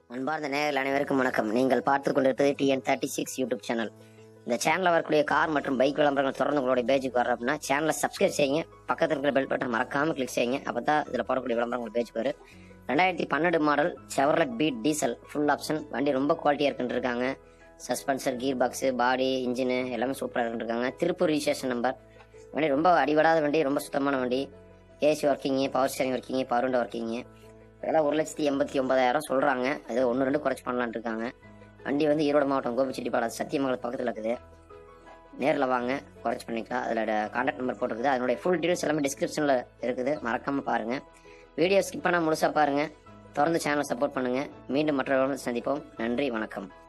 அன்பார்ந்த நேயர்கள் அனைவருக்கும் வணக்கம் நீங்கள் பார்த்துக் கொண்டிருப்பது TN thirty six YouTube channel இந்த சேனலில் வரக்கூடிய கார் மற்றும் பைக் விளம்பரங்கள் தொடர்ந்து உங்களுடைய பேஜுக்கு வர அப்படின்னா சேனலை சப்ஸ்கிரைப் செய்யுங்க பக்கத்தில் இருக்கிற பெல் பட்டன் மறக்காம கிளிக் செய்யுங்க அப்போ தான் இதில் போடக்கூடிய விளம்பரம் உங்கள் பேஜுக்கு வரும் ரெண்டாயிரத்தி பன்னெண்டு model Chevrolet Beat diesel full option வண்டி ரொம்ப குவாலிட்டியாக இருக்குன்னு இருக்காங்க சஸ்பென்சர் கீர் பாக்ஸு பாடி இன்ஜினு எல்லாமே சூப்பராக இருக்குன்னு இருக்காங்க திருப்பூர் ரிஜிஸ்ட்ரேஷன் நம்பர் வண்டி ரொம்ப அடிபடாத வண்டி ரொம்ப சுத்தமான வண்டி AC working power steering working power window working இதெல்லாம் ஒரு லட்சத்தி எண்பத்தி ஒன்பதாயிரம் சொல்கிறாங்க அது ஒன்று ரெண்டு குறைச்சி பண்ணலான்னு இருக்காங்க வண்டி வந்து ஈரோடு மாவட்டம் கோபிச்செட்டிப்பாளையம் சத்தியமங்கலம் பக்கத்தில் இருக்குது நேரில் வாங்க குறைச்சி பண்ணிக்கலாம் அதில் கான்டாக்ட் நம்பர் போட்டிருக்குது அதனுடைய ஃபுல் டீடைல்ஸ் எல்லாமே டிஸ்கிரிப்ஷனில் இருக்குது மறக்காமல் பாருங்கள் வீடியோ ஸ்கிப் பண்ணால் முழுசாக பாருங்கள் தொடர்ந்து சேனலை சப்போர்ட் பண்ணுங்கள் மீண்டும் மற்றவர்களுடன் சந்திப்போம் நன்றி வணக்கம்